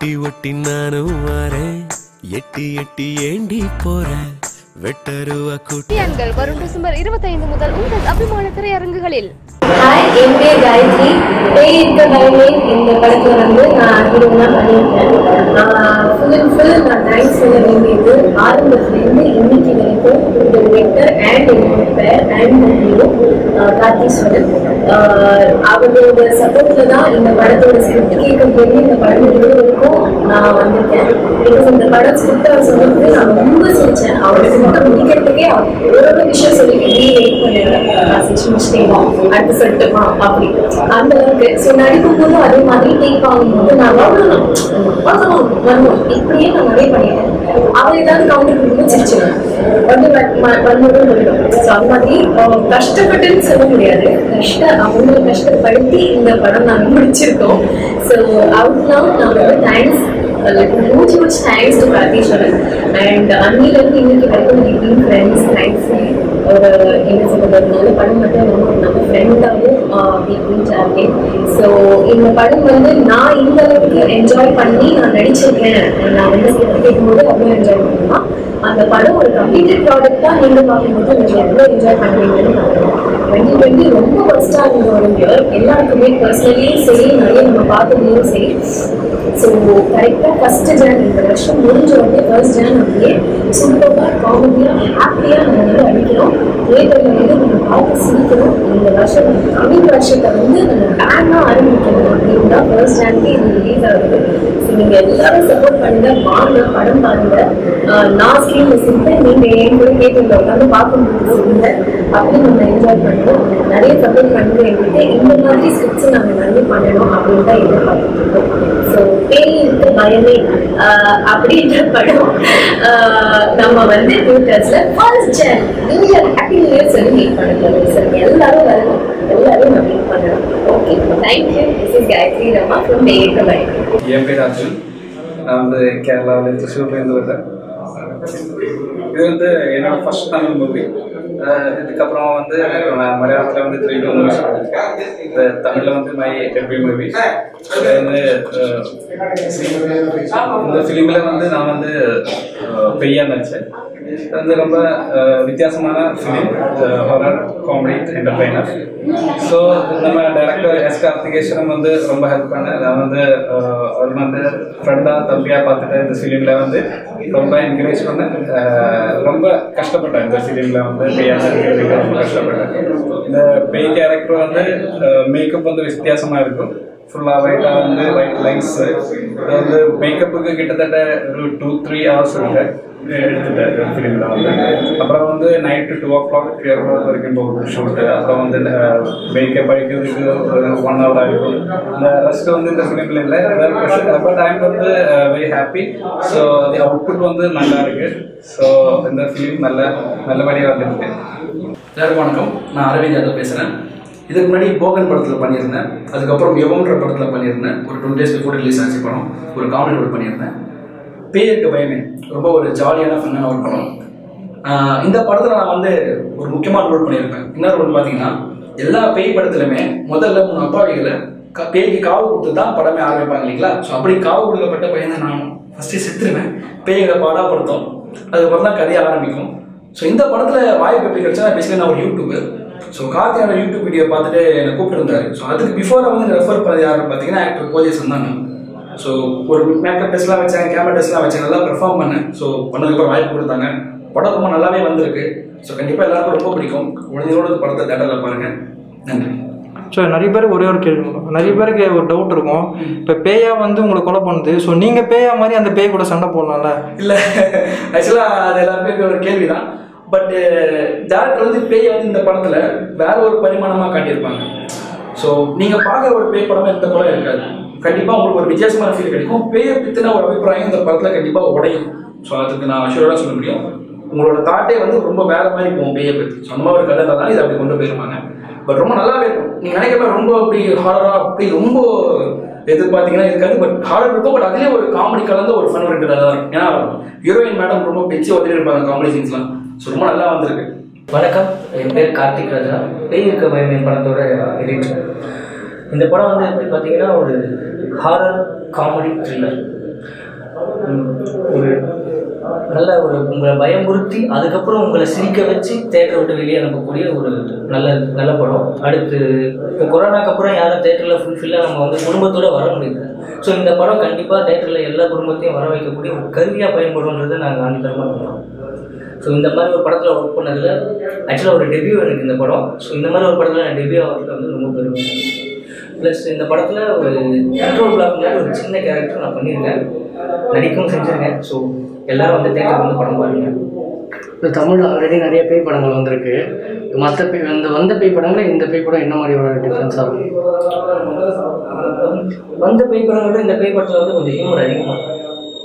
ஒட்டி ஒட்டி நானும் வரேன் எட்டி எட்டி ஏண்டி போறேன் வெட்டருவா கூட்டி தியான்கள் வரும் டிசம்பர் இருபத்தைந்து முதல் உங்கள் அபிமான திரையரங்குகளில் ஹாய் என் பேர் காயத்ரி பேய் இருக்க பயமே இந்த படத்தில் வந்து நான் ஹீரோனா பண்ணியிருக்கேன் ஃபுல் அண்ட் ஃபுல் நான் தேங்க்ஸ் சொல்ல வேண்டியது ஆரம்பத்துலேருந்து இன்னைக்கு வரைக்கும் இந்த டிரெக்டர் அண்ட் என்னோட பேர் அண்ட் ஹீரோ கார்த்தீஸ்வரன் ஆஹ் அவரோட சப்போர்ட்டில் தான் இந்த படத்தோட ஸ்கிரிப்ட் கேட்க போய் இந்த படம் இது வரைக்கும் நான் வந்திருக்கேன் பிகாஸ் இந்த படம் ஸ்கிரிப்ட் அவர் சொன்னதுக்கு நான் ரொம்ப சிரிச்சேன் அவரோட ஸ்கிரிப்ட் முடிக்கிறதுக்கே அவர் ஒரு ஒரு விஷயம் சொல்லி நீ வெயிட் பண்ணிடுறேன் நான் சிரிச்சு முடிச்சிட்டேன் அடுத்து சொல்லட்டுமா அப்படி அந்த அளவுக்கு ஸோ நடிக்கும் போது அதே மாதிரி டேக் ஆகும்போது நான் வரணும் வரணும் வரணும் இப்படியே நான் நிறைய பண்ணிட்டேன் அவர் ஏதாவது கவுண்டர் கொடுத்து சிரிச்சிடுவேன் வந்து வந்ததும் போயிடும் ஸோ அந்த மாதிரி அஹ், கஷ்டப்பட்டுன்னு சொல்ல முடியாது கஷ்ட அவங்க கஷ்டப்படுத்தி இந்த படம் நாங்கள் முடிச்சிருக்கோம் ஸோ அவருக்குலாம் நான் வந்து thanks like huge huge thanks to Prartheeswaran and அன்னிலேருந்து இன்னைக்கு வரைக்கும் பீங் ஃப்ரெண்ட்ஸ் தேங்க்ஸ்ஃபுல்லி ஒரு என்ன சொல்றது ஒரு நல்ல படம் மட்டும் ரொம்ப ஒரு நல்ல ஃப்ரெண்டாகவும் பீங் சார்கேன் ஸோ இந்த படம் வந்து நான் இந்த அளவுக்கு என்ஜாய் பண்ணி நான் நடிச்சிருக்கேன் நான் வந்து ஸ்கிரிப்ட் கேட்கும்போது அவ்வளோ என்ஜாய் பண்ணுமா அந்த படம் ஒரு கம்ப்ளீட்டட் ப்ராடக்ட் தான் நீங்கள் பார்க்கும்போது நீங்கள் எவ்வளோ என்ஜாய் பண்ணுவீங்கன்னு நான் டுவெண்ட்டி டுவெண்ட்டி ரொம்ப ஃபஸ்ட்டாக இருந்த ஒரு இயர் எல்லாருக்குமே பர்சனலியும் சரி நிறைய நம்ம பார்த்ததுலையும் சரி ஸோ கரெக்டாக ஃபர்ஸ்ட் ஜான் இந்த வருஷம் முடிஞ்ச உடனே ஃபர்ஸ்ட் ஜான் அப்படியே சூப்பராக காமெடியாக ஹாப்பியாக நம்ம வந்து அடிக்கிறோம் தேட்டரில் வந்து நம்ம பார்த்து சிரிக்கிறோம் இந்த வருஷம் தமிழ் வருஷத்தை வந்து நம்ம பேனாக ஆரம்பிக்கணும் அப்படின்னு தான் ஃபர்ஸ்ட் ஜானுக்கு இது ரிலீஸ் ஆகுது ஸோ நீங்கள் எல்லாரும் சப்போர்ட் பண்ணுங்க வாங்க படம் பாருங்க ஆஹ் நான் ஸ்க்ரீனில் சிரிப்பேன் நீங்கள் என் கூட கேட்டுங்க உட்காந்து பார்க்கும்போது சொல்லுங்க அப்படி நம்ம என்ஜாய் பண்ணுவோம் நிறைய சப்போர்ட் பண்ணுங்க எங்களுக்கு இந்த மாதிரி ஸ்கிரிப்ட்ஸ் நாங்கள் நிறைய பண்ணணும் அப்படின்னு தான் எதிர்பார்த்துட்டு இருக்கோம் ஸோ பேய் இருக்க பயமே ஆஹ் அப்படின்ற படம் ஆஹ் நம்ம வந்து தியேட்டர்ஸ்ல ஃபர்ஸ்ட் ஜன் நீங்க ஹாப்பி நியூ இயர் சொல்லி மீட் பண்ணுங்க சார் எல்லாரும் வரணும் எல்லாரும் நான் மீட் பண்ணணும் okay thank you this is Gayathri Rama from பேய் இருக்க பயமே என் பேர் அர்ஜுன் நான் வந்து கேரளாவில் திருச்சூர்லேருந்து வரேன் இது வந்து என்னோட ஃபர்ஸ்ட் தமிழ் மூவி இதுக்கப்புறம் வந்து நான் மலையாளத்தில் வந்து த்ரீ டூ மூவிஸ் பண்ணியிருக்கேன் இந்த தமிழில் வந்து மை டெபியூ மூவி வந்து அஹ், இந்த ஃபிலிமில் வந்து நான் வந்து அஹ், பெய்யா நடித்தேன் இது வந்து ரொம்ப அஹ், வித்தியாசமான film horror comedy entertainer so நம்ம டைரக்டர் எஸ் கார்த்திகேஸ்வரம் வந்து ரொம்ப ஹெல்ப் பண்ணேன் நான் வந்து அஹ், அவர் வந்து ஃப்ரெண்டாக தம்பியாக பார்த்துட்டு இந்த ஃபிலிமில் வந்து ரொம்ப என்கரேஜ் பண்ணேன் அஹ், ரொம்ப கஷ்டப்பட்டேன் இந்த ஃபிலிமில் வந்து பெய்யாக நடிக்கிறதுக்கு ரொம்ப கஷ்டப்பட்டேன் இந்த பெய் கேரக்டர் வந்து மேக்கப் வந்து வித்தியாசமாக இருக்கும் ஃபுல்லாக ஒயிட்டாக வந்து ஒயிட் லைன்ஸ் இது வந்து மேக்கப்புக்கு கிட்டத்தட்ட ஒரு டூ த்ரீ ஹவர்ஸ் இருக்கு எடுத்துட்டேன் ஃபிலிமில் வந்து அப்புறம் வந்து நைட்டு டூ ஓ கிளாக் வரைக்கும் போகும் ஷூட்டு அப்புறம் வந்து மேக்கப் அடிக்கிறதுக்கு ஒரு ஒன் ஹவர் ஆகிடும் இந்த ரெஸ்ட் வந்து இந்த ஃபிலிமில் இல்லை பட் ஐம் வந்து வெரி ஹாப்பி ஸோ அது அவுட்புட் வந்து நல்லா இருக்கு ஸோ இந்த ஃபிலிம் நல்ல நல்லபடியாக வந்துருக்கு எல்லாருக்கும் வணக்கம் நான் அரவிந்த் யாதவ் பேசுகிறேன் இதுக்கு முன்னாடி போகன் படத்தில் பண்ணியிருந்தேன் அதுக்கப்புறம் யுவம்ன்ற படத்தில் பண்ணியிருந்தேன் ஒரு டூ டேஸ் பிஃபோர் ரிலீஸ் ஆச்சு படம் ஒரு காமெடி ரோல் பண்ணியிருந்தேன் பேருக்கு பயமே ரொம்ப ஒரு ஜாலியான ஃபன்னான ஒரு படம் ஆஹ் இந்த படத்தில் நான் வந்து ஒரு முக்கியமான ரோல் பண்ணியிருப்பேன் என்ன ரோல் பார்த்தீங்கன்னா எல்லா பேய் படத்துலையுமே முதல்ல மூணு அப்பாவிகளை க- பேய்க்கு காவு கொடுத்து தான் படமே ஆரம்பிப்பாங்க இல்லைங்களா ஸோ அப்படி காவு கொடுக்கப்பட்ட பையன் தான் நானும் ஃபஸ்ட்டு செத்துருவேன் பேய்களை பாடாப்படுத்தும் அதுக்கப்புறம் தான் கதையை ஆரம்பிக்கும் ஸோ இந்த படத்தில் வாய்ப்பு எப்படி கிடைச்சா பேசிக்கலி நான் ஒரு யூடியூபர் ஸோ கார்த்தியோட யூடியூப் வீடியோ பார்த்துட்டு என்னை கூப்பிட்டுருந்தாரு ஸோ அதுக்கு பிஃபோராக வந்து ரெஃபர் பண்ணது யாருன்னு பார்த்தீங்கன்னா ஆக்டர் கோஜேஸ் வந்தாங்க ஸோ ஒரு மேக்கப் டெஸ்ட்லாம் வச்சாங்க கேமரா டெஸ்ட்லாம் வச்சாங்க நல்லா பெர்ஃபார்ம் பண்ணேன் ஸோ பண்ணதுக்கப்புறம் வாய்ப்பு கொடுத்தாங்க படம் ரொம்ப நல்லாவே வந்திருக்கு ஸோ கண்டிப்பாக எல்லாருக்கும் ரொம்ப பிடிக்கும் குழந்தைகளோட இந்த படத்தை தேட்டரில் பாருங்கள் நன்றி ஸோ நிறைய பேருக்கு ஒரே ஒரு கேள்வி இருக்கும் நிறைய பேருக்கு ஒரு டவுட் இருக்கும் இப்போ பேயா வந்து உங்களை கொலை பண்ணுது ஸோ நீங்கள் பேயா மாதிரி அந்த பேய் கூட சண்டை போடலாம்ல இல்லை ஆக்சுவலாக அது எல்லாருமே ஒரு கேள்வி தான் பட் டேரக்டர் வந்து பேயை வந்து இந்த படத்தில் வேற ஒரு பரிமாணமாக காட்டியிருப்பாங்க ஸோ நீங்கள் பார்க்குற ஒரு பேய் படமே இந்த படம் இருக்காது கண்டிப்பாக உங்களுக்கு ஒரு வித்தியாசமான ஃபீல் கிடைக்கும் பேயை பற்றின ஒரு அபிப்பிராயம் இந்த படத்தில் கண்டிப்பாக உடையும் ஸோ அதுக்கு நான் அஷூராக சொல்ல முடியும் உங்களோட தாட்டே வந்து ரொம்ப வேற மாதிரி போகும் பேயை பற்றி ஸோ அந்த மாதிரி ஒரு கதை தான் இதை அப்படி கொண்டு போயிருப்பாங்க பட் ரொம்ப நல்லாவே இருக்கும் நீங்கள் நினைக்கிற மாதிரி ரொம்ப அப்படி ஹாரராக அப்படி ரொம்ப எதிர்பார்த்தீங்கன்னா இருக்காது பட் ஹாரர் இருக்கும் பட் அதுலேயே ஒரு காமெடி கலந்த ஒரு ஃபன் இருக்கிறதா தான் இருக்கும் ஏன்னா ஹீரோயின் மேடம் ரொம்ப பெச்சு வந்துட்டு இருப்பாங்க காமெடி சீன்ஸ்லாம் ஸோ ரொம்ப நல்லா வந்திருக்கு வணக்கம் என் பேர் கார்த்திக் ராஜா பேய் இருக்க பயம் என் படத்தோட எடிட்டர் இந்த படம் வந்து எப்படி பார்த்தீங்கன்னா ஒரு ஹாரர் காமெடி த்ரில்லர் ம், ஒரு நல்ல ஒரு உங்களை பயமுறுத்தி அதுக்கப்புறம் உங்களை சிரிக்க வச்சு தேட்டரை விட்டு வெளியே அனுப்பக்கூடிய ஒரு நல்ல நல்ல படம் அடுத்து இப்போ கொரோனாக்கு அப்புறம் யாரும் தேட்டரில் ஃபுல்ஃபில்லாக நம்ம வந்து குடும்பத்தோட வர முடியல ஸோ இந்த படம் கண்டிப்பாக தேட்டரில் எல்லா குடும்பத்தையும் வர வைக்கக்கூடிய ஒரு கருவியாக பயன்படும்ன்றதை நாங்கள் ஆணித்தரமாக நம்புறோம் ஸோ இந்த மாதிரி ஒரு படத்தில் ஒர்க் பண்ணதில் ஆக்சுவலாக ஒரு டெபியூ எனக்கு இந்த படம் ஸோ இந்த மாதிரி ஒரு படத்தில் நான் டெபியூ ஆகிறதுக்கு வந்து ரொம்ப பெருமை ப்ளஸ் இந்த படத்தில் ஒரு கண்ட்ரோல் பிளாக் மாதிரி ஒரு சின்ன கேரக்டர் நான் பண்ணியிருக்கேன் நடிக்கவும் செஞ்சுருக்கேன் ஸோ எல்லாரும் வந்து தேட்டருக்கு வந்து படம் பாருங்க இப்போ தமிழில் ஆல்ரெடி நிறைய பேய் படங்கள் வந்திருக்கு மற்ற பேய் இந்த வந்த பேய் படங்கள் இந்த பேய் படம் என்ன மாதிரி ஒரு டிஃப்ரென்ஸாக இருக்கும் வந்த பேய் படம் விட இந்த பேய் படத்தில் வந்து கொஞ்சம் ஹியூமர் அதிகமாக இருக்கும்.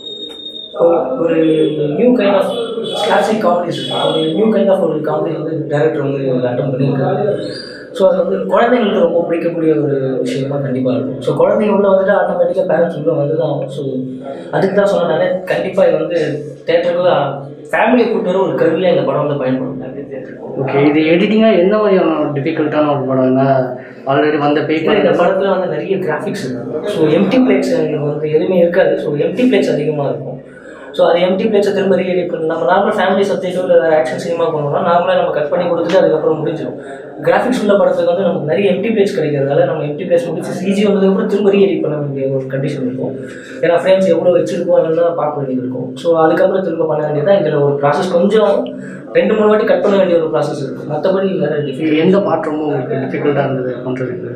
ஒரு new kind of classic comedies ஒரு நியூ கைண்ட் ஆஃப் ஒரு காமெடி வந்து டேரக்டர் வந்து அட்டம் பண்ணியிருக்காரு ஸோ அது வந்து குழந்தைங்களுக்கு ரொம்ப பிடிக்கக்கூடிய ஒரு விஷயமா கண்டிப்பாக இருக்கும் ஸோ குழந்தைங்க உள்ள வந்துட்டு ஆட்டோமேட்டிக்காக பேரண்ட்ஸ் உள்ள வந்து தான் ஆகும் ஸோ அதுக்கு தான் சொன்னனால கண்டிப்பாக இது வந்து தேட்டருக்கு ஃபேமிலியை கூட்டு வர ஒரு கருவியாக இந்த படம் வந்து பயன்படும் ஓகே இது எடிட்டிங்காக என்ன மாதிரியான டிஃபிகல்ட்டான ஒரு படம் என்ன ஆல்ரெடி வந்த பேய் ஏன்னா இந்த படம் படத்தில் வந்து நிறைய கிராஃபிக்ஸ் இருக்கும் ஸோ எம்டி பிளேட்ஸ் வந்து எதுவுமே இருக்காது ஸோ எம்டி பிளேட்ஸ் அதிகமாக இருக்கும் ஸோ அது எம்டி பிளேட்ஸை திரும்ப ரீஎடிட் பண்ணி நம்ம நார்மல் ஃபேமிலி சப்ஜெக்டோ இல்லை வேறு ஆக்ஷன் சினிமா பண்ணோம்னா நார்மலாக நம்ம கட் பண்ணி கொடுத்துட்டு அதுக்கப்புறம் முடிஞ்சிடும் கிராஃபிக்ஸ் உள்ள படத்துக்கு வந்து நமக்கு நிறைய எம்டி பிளேட்ஸ் கிடைக்கிறதால நம்ம எம்டி பிளேட்ஸ் முடிச்சு சிஜி வந்ததுக்கப்புறம் திரும்ப ரீஎடிட் பண்ண வேண்டிய ஒரு கண்டிஷன் இருக்கும் ஏன்னா ஃப்ரேம்ஸ் எவ்வளோ வச்சிருக்கோம் அதெல்லாம் பார்க்க வேண்டியது இருக்கும் ஸோ அதுக்கப்புறம் திரும்ப பண்ண வேண்டியது இதில் ஒரு ப்ராசஸ் கொஞ்சம் ரெண்டு மூணு வாட்டி கட் பண்ண வேண்டிய ஒரு ப்ராசஸ் இருக்குது மற்றபடி வேறு டிஃபிகல்ட் எந்த பாட்டு ரொம்ப உங்களுக்கு டிஃபிகல்ட்டாக இருந்தது பண்ணுறதுக்கு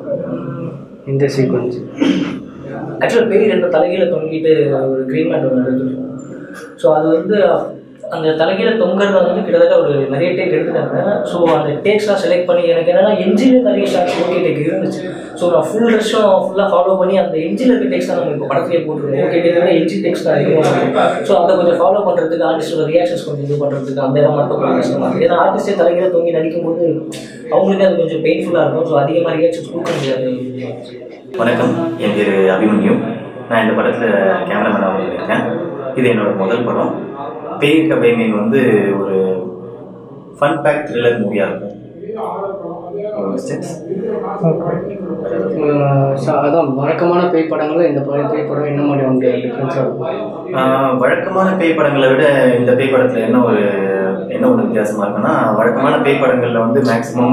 இந்த சீக்வன்ஸ் ஆக்சுவலாக பேய் ரெண்டு தலைகீழ தொங்கிட்டு ஒரு க்ரீன் மேட் ஒன்று எடுத்துருக்கோம் ஸோ அது வந்து அந்த தலைகீழ தொங்குறத வந்து கிட்டத்தட்ட ஒரு நிறைய டேக் எடுத்துட்டாங்க ஸோ அந்த டேக்ஸ்லாம் செலக்ட் பண்ணி எனக்கு என்னன்னா எஞ்சில் நிறைய ஷார்ட்ஸ் ஓகே டேக் இருந்துச்சு ஸோ நான் ஃபுல் ரெஸ்ட்டும் ஃபுல்லாக ஃபாலோ பண்ணி அந்த எஞ்சில் இருக்க டேக்ஸ் தான் நம்ம இப்போ படத்துலேயே போட்டுருக்கோம் ஓகே டேக் விட எஞ்சி டேக்ஸ் தான் அதிகமாக ஸோ அதை கொஞ்சம் ஃபாலோ பண்ணுறதுக்கு ஆர்டிஸ்டோட ரியாக்ஷன்ஸ் கொஞ்சம் இது பண்ணுறதுக்கு அந்த இடம் மட்டும் கொஞ்சம் கஷ்டமாக இருக்குது ஏன்னா ஆர்டிஸ்டே தலைகீழ தொங்கி நடிக்கும்போது அவங்களுக்கு அது கொஞ்சம் பெயின்ஃபுல்லாக இருக்கும் ஸோ அதிகமாக ரியாக்ஷன்ஸ் கொடுக்க முடியாது வணக்கம் என் பேர் அபிமன்யு நான் இந்த படத்தில் கேமராமேனாக வந்திருக்கேன் இது என்னோட முதல் படம் பேய் கபை மீன் வந்து ஒரு ஃபன் பேக் த்ரில்லர் மூவியாக இருக்கும் அதான் வழக்கமான பேய் படங்களில் இந்த படம் பேய் படம் என்ன மாதிரி வந்து டிஃப்ரென்ஸாக இருக்கும் ஆஹ் வழக்கமான பேய் படங்களை விட இந்த பேய் படத்தில் என்ன ஒரு என்ன ஒரு வித்தியாசமா இருக்குன்னா வழக்கமான பேய் படங்களில் வந்து மேக்ஸிமம்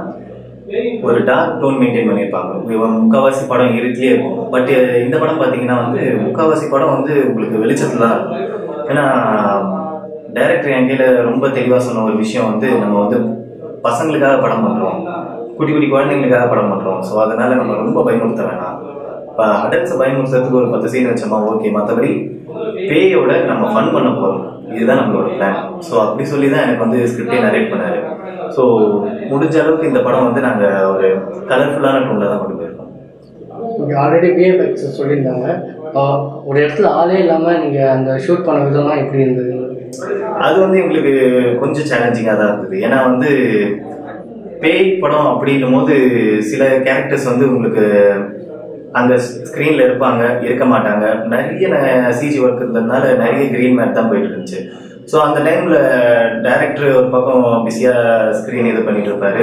ஒரு டார்க் டோன் மெயின்டைன் பண்ணியிருப்பாங்க இவன் முக்காவாசி படம் இருட்டிலே இருக்கும் பட் இந்த படம் பார்த்தீங்கன்னா வந்து முக்காவாசி படம் வந்து உங்களுக்கு வெளிச்சத்தில் தான் இருக்கும் ஏன்னா டைரக்டர் என் கையில் ரொம்ப தெளிவாக சொன்ன ஒரு விஷயம் வந்து நம்ம வந்து பசங்களுக்காக படம் பண்ணுறோம் குட்டி குட்டி குழந்தைங்களுக்காக படம் பண்ணுறோம் ஸோ அதனால நம்ம ரொம்ப பயமுறுத்த வேணாம் இப்போ அடல்ட்ஸ் பயமுறுத்துறதுக்கு ஒரு பத்து சீன் வச்சோமா ஓகே மற்றபடி பேயோட நம்ம ஃபன் பண்ண போகிறோம் இதுதான் நம்மளோட பிளான் ஸோ அப்படி சொல்லி தான் எனக்கு வந்து ஸ்கிரிப்டே நரேட் பண்ணாரு ஸோ முடிஞ்ச அளவுக்கு இந்த படம் வந்து நாங்கள் ஒரு கலர்ஃபுல்லான டூனில் தான் கொண்டு போயிருக்கோம் இங்கே ஆல்ரெடி விஎஃப்எக்ஸ் சொல்லியிருந்தாங்க ஆஹ் ஒரு இடத்துல ஆளே இல்லாமல் நீங்கள் அந்த ஷூட் பண்ண விதம்லாம் எப்படி இருந்தது அது வந்து எங்களுக்கு கொஞ்சம் சேலஞ்சிங்காக தான் இருந்தது ஏன்னா வந்து பேய் படம் அப்படின்னும் போது சில கேரக்டர்ஸ் வந்து உங்களுக்கு அந்த ஸ்க்ரீனில் இருப்பாங்க இருக்க மாட்டாங்க நிறைய சிஜி ஒர்க் இருந்ததுனால நிறைய கிரீன் மேட் தான் போயிட்டு இருந்துச்சு ஸோ அந்த டைமில் டைரக்டர் ஒரு பக்கம் பிஸியாக ஸ்க்ரீன் இது பண்ணிட்டு இருப்பாரு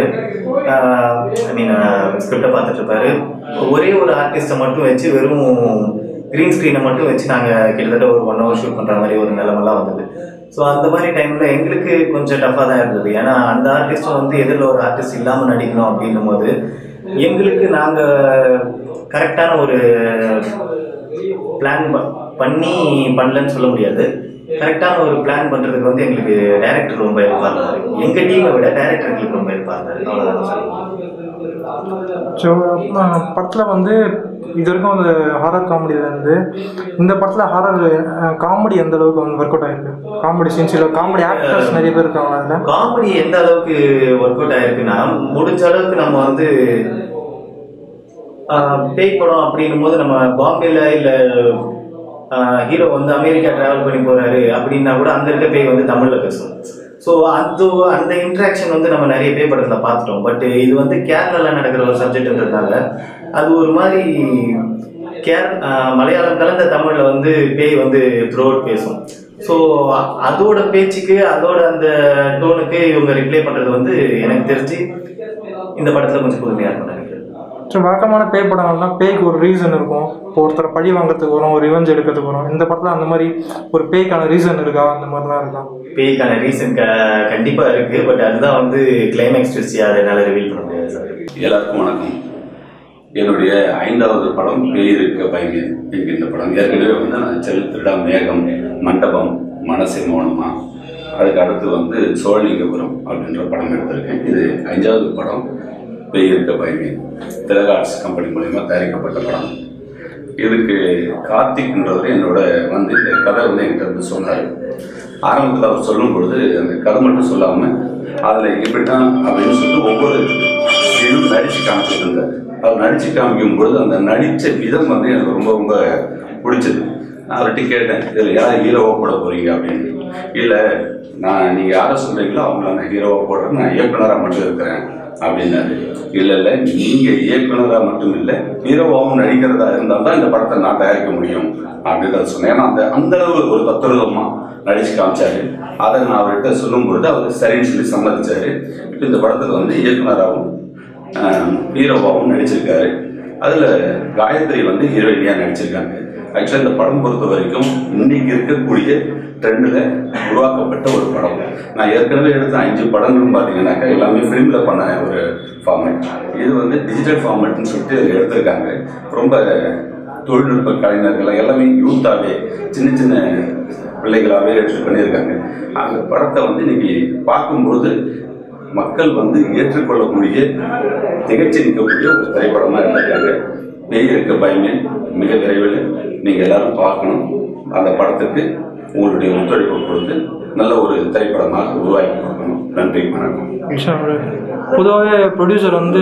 ஐ மீன் ஸ்கிரிப்டை பார்த்துட்டு இருப்பாரு ஒரே ஒரு ஆர்டிஸ்ட்டை மட்டும் வச்சு வெறும் க்ரீன் ஸ்க்ரீனை மட்டும் வச்சு நாங்கள் கிட்டத்தட்ட ஒரு ஒன் ஹவர் ஷூட் பண்ணுற மாதிரி ஒரு நிலமெல்லாம் வந்தது ஸோ அந்த மாதிரி டைமில் எங்களுக்கு கொஞ்சம் டஃப்பாக தான் இருந்தது ஏன்னா அந்த ஆர்டிஸ்ட்டும் வந்து எதிரில் ஒரு ஆர்டிஸ்ட் இல்லாமல் நடிக்கணும் அப்படின்னும் போது எங்களுக்கு நாங்கள் கரெக்டான ஒரு பிளான் பண்ணி பண்ணலன்னு சொல்ல முடியாது கரெக்டான ஒரு பிளான் பண்ணுறதுக்கு வந்து எங்களுக்கு டைரக்டர் ரொம்ப ஹெல்ப்பாக இருந்தார் எங்கள் டீமை விட டைரக்டர் எங்களுக்கு ரொம்ப ஹெல்ப்பாக இருந்தார் அவ்வளோதான் சொல்லுவேன் ஸோ படத்தில் வந்து இது வரைக்கும் அந்த ஹாரர் காமெடியில் இருந்து இந்த படத்தில் ஹாரர் காமெடி எந்த அளவுக்கு வந்து ஒர்க் அவுட் ஆயிருக்கு காமெடி சீன்ஸ் இல்லை காமெடி ஆக்டர்ஸ் நிறைய பேர் இருக்காங்களா அதில் காமெடி எந்த அளவுக்கு ஒர்க் அவுட் ஆயிருக்குன்னா முடிஞ்ச அளவுக்கு நம்ம வந்து ஆஹ், பேய் படம் அப்படின்னும் போது நம்ம பாம்பேல இல்ல ஹீரோ வந்து அமெரிக்கா டிராவல் பண்ணி போறாரு அப்படின்னா கூட அங்க இருக்க பேய் வந்து தமிழ்ல பேசும் ஸோ அது அந்த இன்ட்ராக்ஷன் வந்து நம்ம நிறைய பேய் படத்துல பார்த்துட்டோம் பட் இது வந்து கேரளால நடக்கிற ஒரு சப்ஜெக்ட்ன்றதுனால அது ஒரு மாதிரி கேர் ஆஹ், மலையாளம் கலந்த தமிழ்ல வந்து பேய் வந்து த்ரோட் பேசும் ஸோ அதோட பேச்சுக்கு அதோட அந்த டோனுக்கு இவங்க ரிப்ளை பண்றது வந்து எனக்கு தெரிஞ்சு இந்த படத்துல கொஞ்சம் புதுமையா இருக்கும் நினைக்கிறேன் ஸோ வழக்கமான பேய் படங்கள்னா பேய்க்கு ஒரு ரீசன் இருக்கும் இப்போ ஒருத்தரை பழி வாங்குறதுக்கு வரும் ஒரு ரிவெஞ்ச் எடுக்கிறதுக்கு வரும் இந்த படத்தில் அந்த மாதிரி ஒரு பேய்க்கான ரீசன் இருக்கா அந்த மாதிரிலாம் இருக்கா பேய்க்கான ரீசன் கண்டிப்பா இருக்கு பட் அதுதான் வந்து கிளைமேக்ஸ் ட்விஸ்ட் அதை என்னால ரிவீல் பண்ண முடியாது சார் எல்லாருக்கும் வணக்கம் என்னுடைய ஐந்தாவது படம் பேய் இருக்க பயமே என்கின்ற படம் ஏற்கனவே வந்து நான் செல் திருடா மேகம் மண்டபம் மனசை மௌனமா அதுக்கு அடுத்து வந்து சோழலிங்கபுரம் அப்படின்ற படம் எடுத்திருக்கேன் இது அஞ்சாவது படம் பேய் இருக்க பயமே திலக ஆர்ட்ஸ் கம்பெனி மூலயமா தயாரிக்கப்பட்ட படம் இதுக்கு கார்த்திக்ன்றவர் என்னோட வந்து இந்த கதை வந்து என்கிட்ட வந்து சொன்னார் ஆரம்பத்தில் அவர் சொல்லும் பொழுது அந்த கதை மட்டும் சொல்லாமல் அதில் இப்படி தான் அப்படின்னு சொல்லிட்டு ஒவ்வொரு சீனும் நடிச்சு காமிச்சிட்டு இருந்தார் அவர் நடிச்சு காமிக்கும் பொழுது அந்த நடித்த விதம் வந்து எனக்கு ரொம்ப ரொம்ப பிடிச்சது நான் அவர்கிட்ட கேட்டேன் இதில் யார் ஹீரோவாக போட போறீங்க அப்படின்னு இல்லை நான் நீங்கள் யாரை சொல்றீங்களோ அவங்கள நான் ஹீரோவாக போடுறேன் நான் இயக்குனராக மட்டும் இருக்கிறேன் அப்படின்னாரு இல்லை இல்லை நீங்கள் இயக்குனராக மட்டும் இல்லை ஹீரோவாகவும் நடிக்கிறதா இருந்தால் தான் இந்த படத்தை நான் தயாரிக்க முடியும் அப்படின்னு சொன்னேன் ஏன்னா அந்த அந்த அளவு ஒரு தத்துரூபமாக நடிச்சு காமிச்சாரு அதை நான் அவர்கிட்ட சொல்லும் பொழுது அவர் சரின்னு சொல்லி சம்மதிச்சாரு இப்போ இந்த படத்தில் வந்து இயக்குனராகவும் ஹீரோவாகவும் நடிச்சிருக்காரு அதில் காயத்ரி வந்து ஹீரோயினியாக நடிச்சிருக்காங்க ஆக்சுவலாக இந்த படம் பொறுத்த வரைக்கும் இன்னைக்கு இருக்கக்கூடிய ட்ரெண்டில் உருவாக்கப்பட்ட ஒரு படம் நான் ஏற்கனவே எடுத்த அஞ்சு படங்களும் பார்த்தீங்கன்னாக்கா எல்லாமே ஃபிலிமில் பண்ண ஒரு ஃபார்மேட் இது வந்து டிஜிட்டல் ஃபார்மேட்னு சொல்லிட்டு எடுத்திருக்காங்க ரொம்ப தொழில்நுட்ப கலைஞர்கள் எல்லாமே யூத்தாகவே சின்ன சின்ன பிள்ளைகளாகவே எடுத்து பண்ணியிருக்காங்க அந்த படத்தை வந்து இன்னைக்கு பார்க்கும்போது மக்கள் வந்து ஏற்றுக்கொள்ளக்கூடிய திகழ்ச்சி நிற்கக்கூடிய ஒரு திரைப்படமாக இருந்திருக்காங்க பேய் இருக்க பயமே மிக விரைவில் நீங்கள் எல்லாரும் பார்க்கணும் அந்த படத்துக்கு உங்களுடைய ஒத்துழைப்பு கொடுத்து நல்ல ஒரு திரைப்படமாக உருவாக்கி கொடுக்கணும் நன்றி வணக்கம் பொதுவாகவே ப்ரொடியூசர் வந்து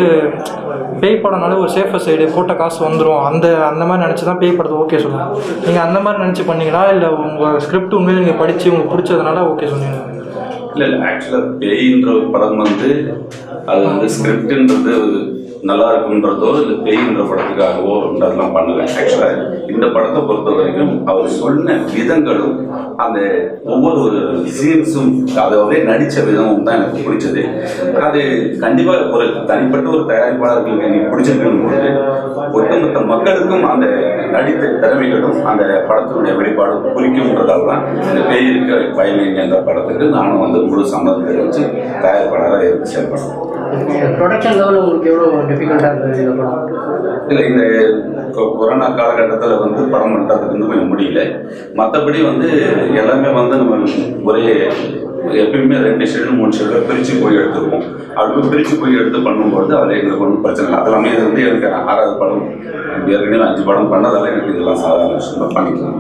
பேய் படம்னாலே ஒரு சேஃபர் சைடு போட்ட காசு வந்துடும் அந்த அந்த மாதிரி நினச்சி தான் பேய் படத்தை ஓகே சொல்லுவாங்க நீங்கள் அந்த மாதிரி நினச்சி பண்ணீங்களா இல்லை உங்கள் ஸ்கிரிப்ட் உண்மையில நீங்கள் படித்து உங்களுக்கு பிடிச்சதுனால ஓகே சொன்னீங்க இல்லை இல்லை ஆக்சுவலாக பேயின்ற ஒரு படம் வந்து அது வந்து ஸ்கிரிப்டுன்றது நல்லா இருக்குன்றதோ இல்லை பேயின்ற படத்துக்காகவோ அதெல்லாம் பண்ணல ஆக்சுவலாக இந்த படத்தை பொறுத்த வரைக்கும் அவர் சொன்ன விதங்களும் அந்த ஒவ்வொரு சீன்ஸும் அதாவது நடித்த விதமும் தான் எனக்கு பிடிச்சது அது கண்டிப்பாக ஒரு தனிப்பட்ட ஒரு தயாரிப்பாளர்களுக்கு எனக்கு பிடிச்சிருக்கும் போது ஒட்டுமொத்த மக்களுக்கும் அந்த நடித்த திறமைகளும் அந்த படத்தினுடைய வெளிப்பாடும் குறிக்கும்ன்றதால தான் இந்த பேய் இருக்க பயமேங்க என்ற படத்துக்கு நானும் வந்து முழு சம்மதம் தெரிவித்து தயாரிப்பாளராக இருந்து செயல்படுறேன் ப்ரொடக்ஷன் லெவல் உங்களுக்கு எவ்வளோ டிஃபிகல்ட்டாக இருந்தது இந்த படம் இல்லை இந்த கொ- கொரோனா காலகட்டத்தில் வந்து படம் பண்ணுறதுக்கு வந்து கொஞ்சம் முடியல மற்றபடி வந்து எல்லாமே வந்து நம்ம ஒரே எப்பயுமே ரெண்டு ஷெட்யூல் மூணு ஷெட்யூல் பிரித்து போய் எடுத்துருப்போம் அப்படி பிரித்து போய் எடுத்து பண்ணும்போது அதில் எங்களுக்கு ஒன்றும் பிரச்சனை இல்லை அதெல்லாமே இது வந்து எனக்கு ஆறாவது படம் ஏற்கனவே அஞ்சு படம் பண்ணதால எனக்கு இதெல்லாம் சாதாரண விஷயம் தான் பண்ணிக்கலாம்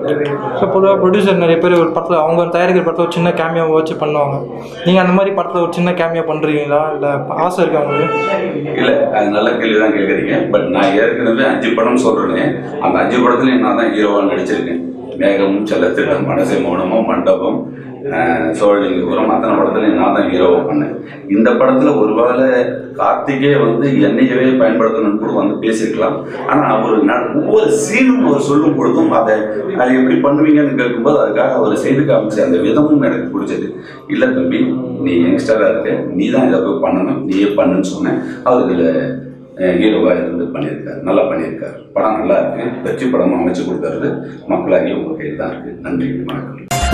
ஸோ பொதுவாக ப்ரொடியூசர் நிறைய பேர் ஒரு படத்தில் அவங்க தயாரிக்கிற படத்தில் ஒரு சின்ன கேமியாவை வச்சு பண்ணுவாங்க நீங்கள் அந்த மாதிரி படத்தில் ஒரு சின்ன கேமியா பண்ணுறீங்களா இல்லை ஆசை இருக்கா உங்களுக்கு இல்லை அது நல்ல கேள்வி தான் கேட்குறீங்க பட் நான் ஏற்கனவே அஞ்சு படம் சொல்கிறேனே அந்த அஞ்சு படத்துலையும் நான் தான் ஹீரோவாக நடிச்சிருக்கேன் மேகம் செல்லத்திட்டம் மனசை மௌனமும் மண்டபம் அஹ், சோழலிங்கபுரம் அத்தனை படத்துலையும் நான் தான் ஹீரோவாக பண்ணேன் இந்த படத்தில் ஒருவேளை கார்த்திகே வந்து என்னையவே பயன்படுத்தணும்னு கூட வந்து பேசியிருக்கலாம் ஆனால் அவர் ந- ஒவ்வொரு சீனும் அவர் சொல்லும் பொழுதும் அதை அதை எப்படி பண்ணுவீங்கன்னு கேட்கும்போது அதுக்காக அவர் செய்து காமிச்ச அந்த விதமும் எனக்கு பிடிச்சது இல்லை தம்பி நீ யங்ஸ்டராக இருக்க நீ தான் இதை போய் பண்ணணும் நீயே பண்ணுன்னு சொன்னேன் அவர் இதில் ஹீரோவாக இருந்து பண்ணியிருக்காரு நல்லா பண்ணியிருக்காரு படம் நல்லா இருக்கு வெற்றி படமும் அமைச்சு கொடுக்கறது மக்களாகிய உங்கள் கையில் தான் இருக்கு நன்றி வணக்கம்